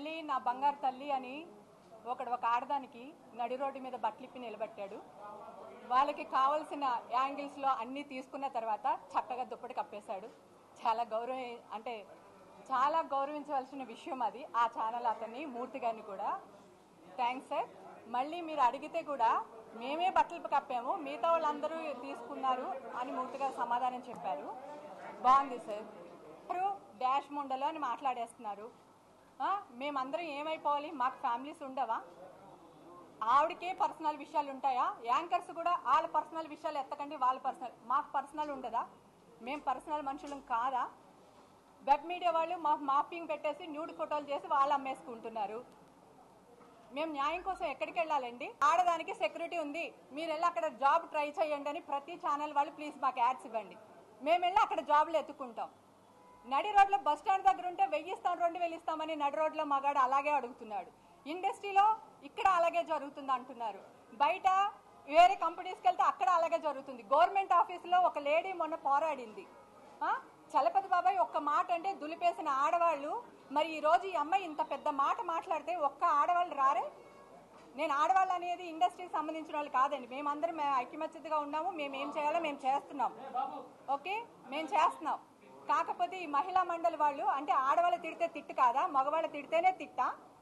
మళ్ళీ నా బంగారు తల్లి అని ఒకడు ఒక ఆడదానికి నడి రోడ్డు మీద బట్టలిప్పి నిలబెట్టాడు వాళ్ళకి కావలసిన యాంగిల్స్లో అన్నీ తీసుకున్న తర్వాత చక్కగా దుప్పటి కప్పేశాడు చాలా గౌరవ అంటే చాలా గౌరవించవలసిన విషయం అది ఆ ఛానల్ అతన్ని మూర్తి గారిని కూడా థ్యాంక్స్ సార్ మళ్ళీ మీరు అడిగితే కూడా మేమే బట్టలు కప్పాము మిగతా వాళ్ళందరూ తీసుకున్నారు అని మూర్తి గారు సమాధానం చెప్పారు బాగుంది సార్ అందరూ డాష్ ముండలో అని మాట్లాడేస్తున్నారు ఆ, మేమందరం ఏమైపోవాలి మాకు ఫ్యామిలీస్ ఉండవా ఆవిడకే పర్సనల్ విషయాలు ఉంటాయా యాంకర్స్ కూడా వాళ్ళ పర్సనల్ విషయాలు ఎత్తకండి వాళ్ళ పర్సనల్ మాకు పర్సనల్ ఉండదా మేము పర్సనల్ మనుషులం కాదా వెబ్ మీడియా వాళ్ళు మా మాపింగ్ పెట్టేసి న్యూడ్ ఫోటోలు చేసి వాళ్ళు అమ్మేసుకుంటున్నారు మేము న్యాయం కోసం ఎక్కడికి వెళ్ళాలండి ఆడదానికి సెక్యూరిటీ ఉంది మీరు వెళ్ళి అక్కడ జాబ్ ట్రై చేయండి అని ప్రతి ఛానల్ వాళ్ళు ప్లీజ్ మాకు యాడ్స్ ఇవ్వండి మేము వెళ్ళి అక్కడ జాబ్లు ఎత్తుకుంటాం నడి రోడ్లో బస్ స్టాండ్ దగ్గర ఉంటే వెయ్యి ఇస్తాం రెండు వేలు ఇస్తామని నడి రోడ్లో మగాడు అలాగే అడుగుతున్నాడు ఇండస్ట్రీలో ఇక్కడ అలాగే జరుగుతుంది అంటున్నారు బయట వేరే కంపెనీస్కి వెళ్తే అక్కడ అలాగే జరుగుతుంది గవర్నమెంట్ ఆఫీస్లో ఒక లేడీ మొన్న పోరాడింది ఆ? చలపతి బాబాయ్ ఒక్క మాట అంటే దులిపేసిన ఆడవాళ్ళు మరి ఈ రోజు ఈ అమ్మాయి ఇంత పెద్ద మాట మాట్లాడితే ఒక్క ఆడవాళ్ళు రారే నేను ఆడవాళ్ళు అనేది ఇండస్ట్రీకి సంబంధించిన వాళ్ళు కాదండి మేమందరం మే- ఐకమత్యతగా ఉన్నాము మేము ఏం చేయాలో మేము చేస్తున్నాం ఓకే మేము చేస్తున్నాం కాకపోతే ఈ మహిళా మండలి వాళ్ళు అంటే ఆడవాళ్ళు తిడితే తిట్టు కాదా మగవాళ్ళు తిడితేనే తిట్టా